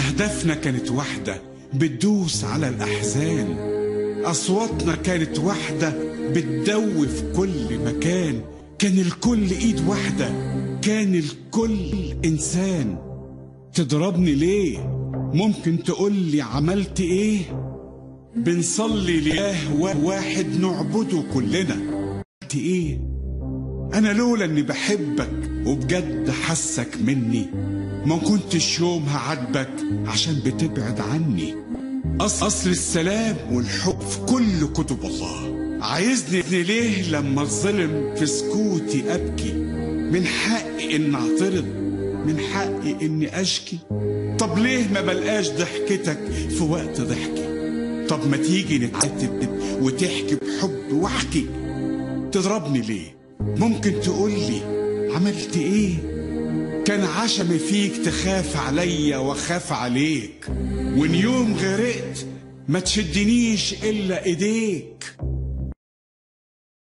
أهدافنا كانت واحدة بتدوس على الأحزان أصواتنا كانت واحدة بتدوي في كل مكان كان الكل إيد واحدة كان الكل إنسان تضربني ليه ممكن تقولي عملت إيه بنصلي لإله واحد نعبده كلنا عملت إيه أنا لولا إني بحبك وبجد حسك مني ما كنتش يوم هعاتبك عشان بتبعد عني أصل, أصل السلام والحب في كل كتب الله عايزني ليه لما الظلم في سكوتي أبكي من حقي إن أعترض من حقي إني أشكي طب ليه ما بلقاش ضحكتك في وقت ضحكي طب ما تيجي نتعاتب وتحكي بحب واحكي تضربني ليه ممكن تقولي عملت ايه كان عشمي فيك تخاف عليا واخاف عليك وان يوم غرقت ما تشدنيش الا ايديك